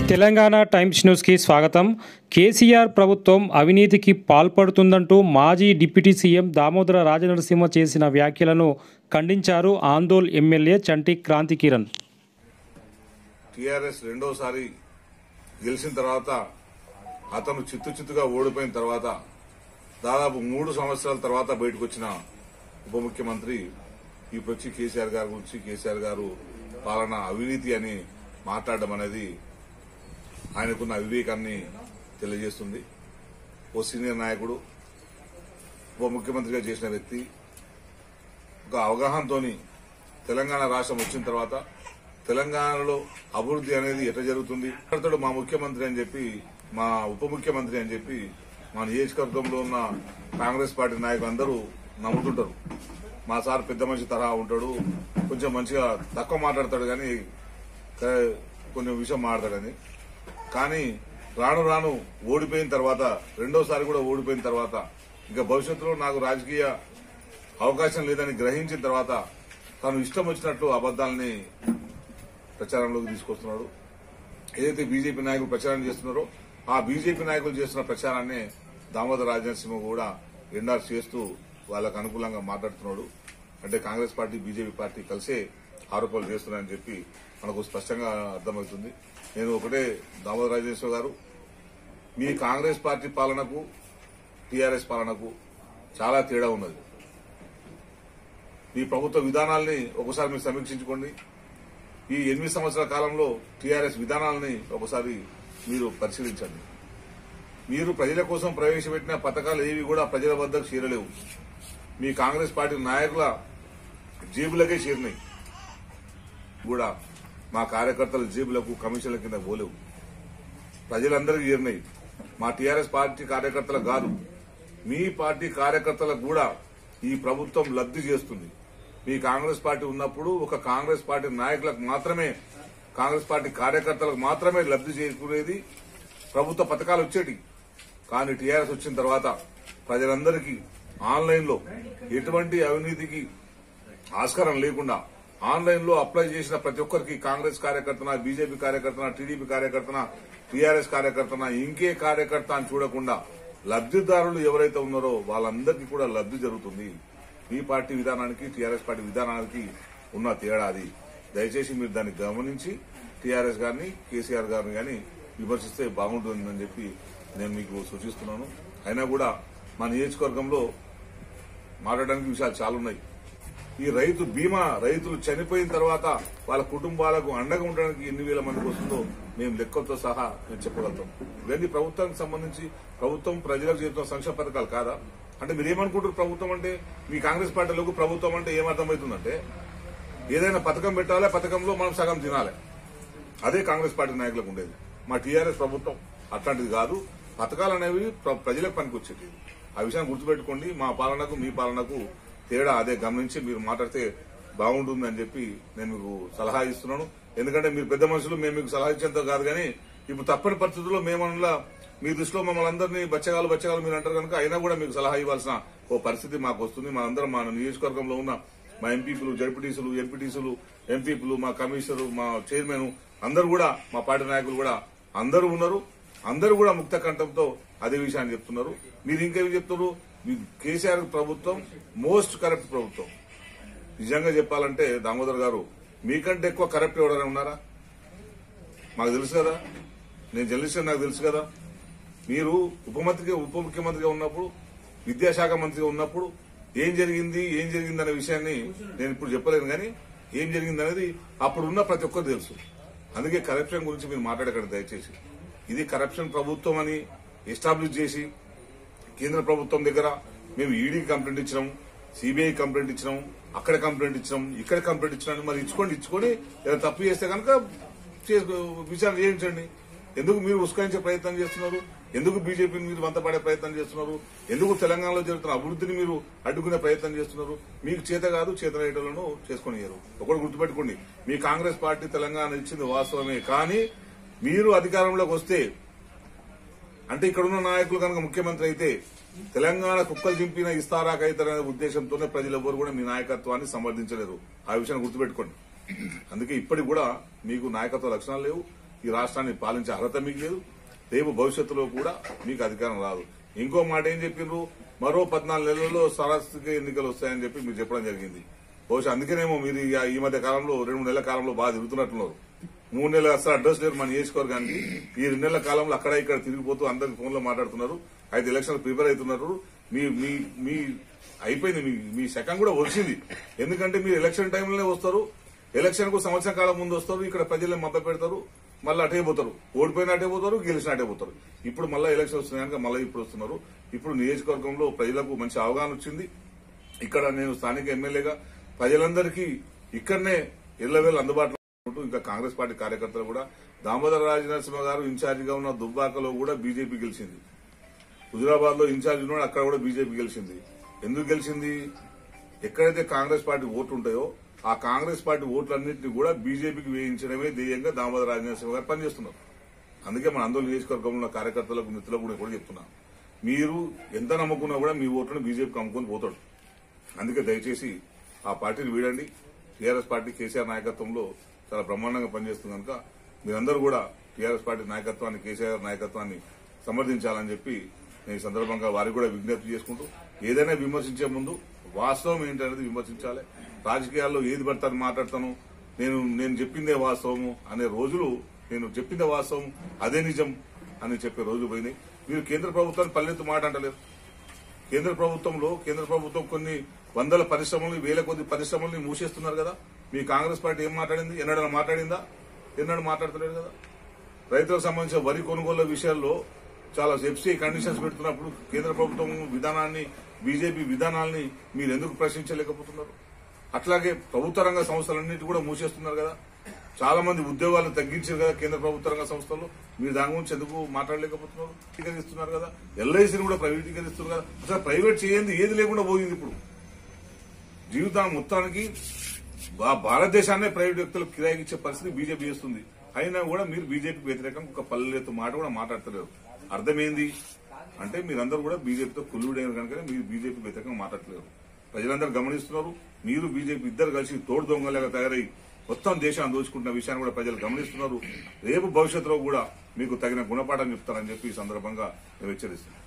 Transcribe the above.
Telangana times న్యూస్కి స్వాగతం కేసీఆర్ ప్రభుత్వం అవినీతికి పాల్పడుతుందంటూ మాజీ డిప్యూటీ సీఎం దామోదర రాజనరసింహ చేసిన వ్యాఖ్యలను ఖండించారు ఆందోళ్ ఎమ్మెల్యే చంటి క్రాంతి కిరణ్ టీఆర్ఎస్ రెండోసారి గెలిచిన తర్వాత అతను చిత్తు చిత్తుగా ఓడిపోయిన తర్వాత దాదాపు మూడు సంవత్సరాల తర్వాత బయటకు వచ్చిన ఉప ముఖ్యమంత్రి ఇప్పుడు వచ్చి కేసీఆర్ గారి గురించి కేసీఆర్ గారు పాలన అవినీతి అని మాట్లాడడం అనేది ఆయనకున్న వివేకాన్ని తెలియజేస్తుంది ఓ సీనియర్ నాయకుడు ఉప ముఖ్యమంత్రిగా చేసిన వ్యక్తి ఒక అవగాహనతోని తెలంగాణ రాష్ట్రం వచ్చిన తర్వాత తెలంగాణలో అభివృద్ధి అనేది ఎట్లా జరుగుతుంది అతడు మా ముఖ్యమంత్రి అని చెప్పి మా ఉప ముఖ్యమంత్రి అని చెప్పి మా నియోజకవర్గంలో ఉన్న కాంగ్రెస్ పార్టీ నాయకులందరూ నమ్ముతుంటారు మా సార్ పెద్ద మనిషి తరహా ఉంటాడు కొంచెం మంచిగా తక్కువ మాట్లాడతాడు కానీ క- కొంచెం విషయం మాట్లాడని కానీ రాను రాను ఓడిపోయిన తర్వాత రెండోసారి కూడా ఓడిపోయిన తర్వాత ఇంకా భవిష్యత్తులో నాకు రాజకీయ అవకాశం లేదని గ్రహించిన తర్వాత తను ఇష్టం వచ్చినట్లు అబద్దాలని ప్రచారంలోకి తీసుకొస్తున్నాడు ఏదైతే బీజేపీ నాయకులు ప్రచారం చేస్తున్నారో ఆ బీజేపీ నాయకులు చేస్తున్న ప్రచారాన్ని దామోదర రాజనరసింహ కూడా ఎండార్స్ చేస్తూ వాళ్ళకు అనుకూలంగా మాట్లాడుతున్నాడు అంటే కాంగ్రెస్ పార్టీ బీజేపీ పార్టీ కలిసే ఆరోపణలు చేస్తున్నారని చెప్పి మనకు స్పష్టంగా అర్థమవుతుంది నేను ఒకటే దామోదర రాజేశ్వర గారు మీ కాంగ్రెస్ పార్టీ పాలనకు టీఆర్ఎస్ పాలనకు చాలా తేడా ఉన్నది మీ ప్రభుత్వ విధానాల్ని ఒకసారి మీరు సమీక్షించుకోండి ఈ ఎనిమిది సంవత్సరాల కాలంలో టీఆర్ఎస్ విధానాలని ఒకసారి మీరు పరిశీలించండి మీరు ప్రజల కోసం ప్రవేశపెట్టిన పథకాలు ఏవి కూడా ప్రజల వద్దకు చేరలేవు మీ కాంగ్రెస్ పార్టీ నాయకుల జేబులకే చేరినాయి కూడా మా కార్యకర్తల జేబులకు కమిషన్ల కింద పోలేవు ప్రజలందరికీ చేరినాయి మా టీఆర్ఎస్ పార్టీ కార్యకర్తలకు కాదు మీ పార్టీ కార్యకర్తలకు కూడా ఈ ప్రభుత్వం లబ్ది చేస్తుంది మీ కాంగ్రెస్ పార్టీ ఉన్నప్పుడు ఒక కాంగ్రెస్ పార్టీ నాయకులకు మాత్రమే కాంగ్రెస్ పార్టీ కార్యకర్తలకు మాత్రమే లబ్ది చేకూరేది ప్రభుత్వ పథకాలు వచ్చేటి కానీ టీఆర్ఎస్ వచ్చిన తర్వాత ప్రజలందరికీ ఆన్లైన్ లో ఎటువంటి అవినీతికి ఆస్కారం లేకుండా ఆన్లైన్ లో అప్లై చేసిన ప్రతి ఒక్కరికి కాంగ్రెస్ కార్యకర్తన బీజేపీ కార్యకర్తన టీడీపీ కార్యకర్తన టీఆర్ఎస్ కార్యకర్తన ఇంకే కార్యకర్త అని చూడకుండా లబ్దిదారులు ఎవరైతే ఉన్నారో వాళ్ళందరికీ కూడా లబ్ది జరుగుతుంది మీ పార్టీ విధానానికి టీఆర్ఎస్ పార్టీ విధానానికి ఉన్న తేడా అది దయచేసి మీరు దాన్ని గమనించి టీఆర్ఎస్ గారిని కేసీఆర్ గారిని గాని విమర్శిస్తే బాగుంటుందని చెప్పి నేను మీకు సూచిస్తున్నాను అయినా కూడా మా నియోజకవర్గంలో మాట్లాడడానికి విషయాలు చాలా ఉన్నాయి ఈ రైతు బీమా రైతులు చనిపోయిన తర్వాత వాళ్ళ కుటుంబాలకు అండగా ఉండడానికి ఎన్ని వేల మందికి వస్తుందో మేము లెక్కలతో సహా మేము చెప్పగలుగుతాం ఇవన్నీ ప్రభుత్వానికి సంబంధించి ప్రభుత్వం ప్రజలకు చేస్తున్న సంక్షేమ పథకాలు కాదా అంటే మీరు ఏమనుకుంటారు ప్రభుత్వం అంటే మీ కాంగ్రెస్ పార్టీలకు ప్రభుత్వం అంటే ఏమర్థమవుతుందంటే ఏదైనా పథకం పెట్టాలి పథకంలో మనం సగం తినాలి అదే కాంగ్రెస్ పార్టీ నాయకులకు ఉండేది మా టీఆర్ఎస్ ప్రభుత్వం అట్లాంటిది కాదు పథకాలు అనేవి ప్ర- ప్రజలకు పనికొచ్చేది ఆ విషయాన్ని గుర్తుపెట్టుకోండి మా పాలనకు మీ పాలనకు తేడా అదే గమనించి మీరు మాట్లాడితే బాగుంటుంది అని చెప్పి నేను మీకు సలహా ఇస్తున్నాను ఎందుకంటే మీరు పెద్ద మనుషులు మేము మీకు సలహా ఇచ్చేంత కాదు కానీ ఇప్పుడు తప్పని పరిస్థితుల్లో మేమనలా మీ దృష్టిలో మమ్మల్ని అందరినీ బచ్చగాలు బచ్చగాలు మీరు అంటారు కనుక అయినా కూడా మీకు సలహా ఇవ్వాల్సిన ఓ పరిస్థితి మాకు వస్తుంది మనందరం మా నియోజకవర్గంలో ఉన్న మా ఎంపీపీలు జడ్పీటీసులు ఎంపీటీసులు ఎంపీపీలు మా కమిషనర్ మా చైర్మన్ అందరూ కూడా మా పార్టీ నాయకులు కూడా అందరూ ఉన్నారు అందరూ కూడా ముక్త కంఠంతో అదే విషయాన్ని చెప్తున్నారు మీరు ఇంకేమి చెప్తున్నారు మీ కేసీఆర్ ప్రభుత్వం మోస్ట్ కరప్ట్ ప్రభుత్వం నిజంగా చెప్పాలంటే దామోదర్ గారు మీకంటే ఎక్కువ కరప్ట్ ఎవరైనా ఉన్నారా మాకు తెలుసు కదా నేను జర్నలిస్ట్ నాకు తెలుసు కదా మీరు ఉప మంత్రిగా ఉప ముఖ్యమంత్రిగా ఉన్నప్పుడు విద్యాశాఖ మంత్రిగా ఉన్నప్పుడు ఏం జరిగింది ఏం జరిగింది అనే విషయాన్ని నేను ఇప్పుడు చెప్పలేను కానీ ఏం జరిగింది అనేది అప్పుడు ఉన్న ప్రతి ఒక్కరు తెలుసు అందుకే కరప్షన్ గురించి మీరు మాట్లాడకండి దయచేసి ఇది కరప్షన్ ప్రభుత్వం అని ఎస్టాబ్లిష్ చేసి కేంద్ర ప్రభుత్వం దగ్గర మేము ఈడీకి కంప్లైంట్ ఇచ్చినాం సిబిఐ కంప్లైంట్ ఇచ్చినాం అక్కడ కంప్లైంట్ ఇచ్చినాం ఇక్కడ కంప్లైంట్ ఇచ్చినాం మరి ఇచ్చుకోండి ఇచ్చుకొని ఏదైనా తప్పు చేస్తే కనుక చేసుకో- విచారణ చేయించండి ఎందుకు మీరు ఉస్కరించే ప్రయత్నం చేస్తున్నారు ఎందుకు బీజేపీని మీరు వంతపడే ప్రయత్నం చేస్తున్నారు ఎందుకు తెలంగాణలో జరుగుతున్న అభివృద్ధిని మీరు అడ్డుకునే ప్రయత్నం చేస్తున్నారు మీకు చేత కాదు చేత రేటలను చేసుకుని ఒకటి గుర్తుపెట్టుకోండి మీ కాంగ్రెస్ పార్టీ తెలంగాణ ఇచ్చింది వాస్తవమే కానీ మీరు అధికారంలోకి వస్తే అంటే ఇక్కడున్న నాయకులు కనుక ముఖ్యమంత్రి అయితే తెలంగాణ కుక్కలు చింపిన ఇస్తారాకైతారనే ఉద్దేశంతోనే ప్రజలు ఎవరు కూడా మీ నాయకత్వాన్ని సమర్థించలేరు ఆ విషయాన్ని గుర్తుపెట్టుకోండి అందుకే ఇప్పటికి కూడా మీకు నాయకత్వ లక్షణాలు లేవు ఈ రాష్ట్రాన్ని పాలించే అర్హత మీకు లేదు రేపు భవిష్యత్తులో కూడా మీకు అధికారం రాదు ఇంకో మాట ఏం చెప్పిండ్రు మరో పద్నాలుగు నెలల్లో సరస్వతి ఎన్నికలు వస్తాయని చెప్పి మీరు చెప్పడం జరిగింది బహుశా అందుకేనేమో మీరు ఈ- ఈ మధ్య కాలంలో రెండు మూడు నెలల కాలంలో బాగా తిరుగుతున్నట్టున్నారు మూడు నెలలు అసలు అడ్రస్ లేరు మన నియోజకవర్గానికి ఈ రెండు నెలల కాలంలో అక్కడ ఇక్కడ తిరిగిపోతూ అందరికి ఫోన్ లో మాట్లాడుతున్నారు అయితే ఎలక్షన్ ప్రిపేర్ అవుతున్నారు మీ మీ మీ అయిపోయింది మీ మీ శకం కూడా వచ్చింది ఎందుకంటే మీరు ఎలక్షన్ టైంలోనే వస్తారు ఎలక్షన్ కు సంవత్సరం కాలం ముందు వస్తారు ఇక్కడ ప్రజల్ని మభ్య పెడతారు మళ్ళీ అటే పోతారు ఓడిపోయిన అటే పోతారు గెలిచిన అటే పోతారు ఇప్పుడు మళ్ళీ ఎలక్షన్ వస్తున్నాయి కనుక మళ్ళీ ఇప్పుడు వస్తున్నారు ఇప్పుడు నియోజకవర్గంలో ప్రజలకు మంచి అవగాహన వచ్చింది ఇక్కడ నేను స్థానిక ఎమ్మెల్యేగా ప్రజలందరికీ ఇక్కడనే ఎల్లవేళ అందుబాటులో ఉంటూ ఇంకా కాంగ్రెస్ పార్టీ కార్యకర్తలు కూడా దామోదర రాజనరసింహ గారు ఇన్ఛార్జిగా ఉన్న దుబ్బాకలో కూడా బీజేపీ గెలిచింది హుజురాబాద్ లో ఇన్ఛార్జ్ ఉన్నాడు అక్కడ కూడా బీజేపీ గెలిచింది ఎందుకు గెలిచింది ఎక్కడైతే కాంగ్రెస్ పార్టీ ఓట్లు ఉంటాయో ఆ కాంగ్రెస్ పార్టీ ఓట్లన్నింటినీ కూడా బీజేపీకి వేయించడమే ధ్యేయంగా దామోదర రాజనరసింహ గారు పనిచేస్తున్నారు అందుకే మన ఆందోళన నియోజకవర్గంలో ఉన్న కార్యకర్తలకు మిత్రులకు కూడా కూడా చెప్తున్నాం మీరు ఎంత నమ్ముకున్నా కూడా మీ ఓట్లను బీజేపీకి అమ్ముకొని పోతాడు అందుకే దయచేసి ఆ పార్టీని వీడండి టీఆర్ఎస్ పార్టీ కేసీఆర్ నాయకత్వంలో చాలా బ్రహ్మాండంగా పనిచేస్తుంది కనుక మీరందరూ కూడా టీఆర్ఎస్ పార్టీ నాయకత్వాన్ని కేసీఆర్ నాయకత్వాన్ని సమర్థించాలని చెప్పి నేను ఈ సందర్భంగా వారికి కూడా విజ్ఞప్తి చేసుకుంటూ ఏదైనా విమర్శించే ముందు వాస్తవం ఏంటనేది విమర్శించాలి రాజకీయాల్లో ఏది పడతాను మాట్లాడతాను నేను నేను చెప్పిందే వాస్తవము అనే రోజులు నేను చెప్పిందే వాస్తవం అదే నిజం అని చెప్పే రోజులు పోయినాయి మీరు కేంద్ర ప్రభుత్వాన్ని పల్లెత్తు మాట అంటలేరు కేంద్ర ప్రభుత్వంలో కేంద్ర ప్రభుత్వం కొన్ని వందల పరిశ్రమలు వేల కొద్ది పరిశ్రమల్ని మూసేస్తున్నారు కదా మీ కాంగ్రెస్ పార్టీ ఏం మాట్లాడింది ఎన్నడైనా మాట్లాడిందా ఎన్నడూ మాట్లాడతలేదు కదా రైతులకు సంబంధించిన వరి కొనుగోలు విషయాల్లో చాలా ఎఫ్సీ కండిషన్స్ పెడుతున్నప్పుడు కేంద్ర ప్రభుత్వం విధానాన్ని బీజేపీ విధానాల్ని మీరు ఎందుకు ప్రశ్నించలేకపోతున్నారు అట్లాగే ప్రభుత్వ రంగ సంస్థలన్నిటి కూడా మూసేస్తున్నారు కదా చాలా మంది ఉద్యోగాలు తగ్గించారు కదా కేంద్ర ప్రభుత్వ రంగ సంస్థలు మీరు దాని గురించి ఎందుకు మాట్లాడలేకపోతున్నారు ప్రైవేటీకరిస్తున్నారు కదా ఎల్ఐసిని కూడా ప్రైవేటీకరిస్తున్నారు కదా అసలు ప్రైవేట్ చేయండి ఏది లేకుండా పోయింది ఇప్పుడు జీవితం మొత్తానికి భా- భారతదేశాన్నే ప్రైవేట్ వ్యక్తులకు కిరాయికి ఇచ్చే పరిస్థితి బీజేపీ చేస్తుంది అయినా కూడా మీరు బీజేపీకి వ్యతిరేకంగా ఒక పల్లెత్తు మాట కూడా మాట్లాడతలేరు అర్థమైంది అంటే మీరందరూ కూడా బీజేపీతో కుల్లుడైన కనుక మీరు బీజేపీ వ్యతిరేకంగా మాట్లాడలేరు ప్రజలందరూ గమనిస్తున్నారు మీరు బీజేపీ ఇద్దరు కలిసి తోడు దొంగలాగా తయారై మొత్తం దేశాన్ని దోచుకుంటున్న విషయాన్ని కూడా ప్రజలు గమనిస్తున్నారు రేపు భవిష్యత్తులో కూడా మీకు తగిన గుణపాఠం చెప్తారని చెప్పి ఈ సందర్భంగా నేను హెచ్చరిస్తున్నాను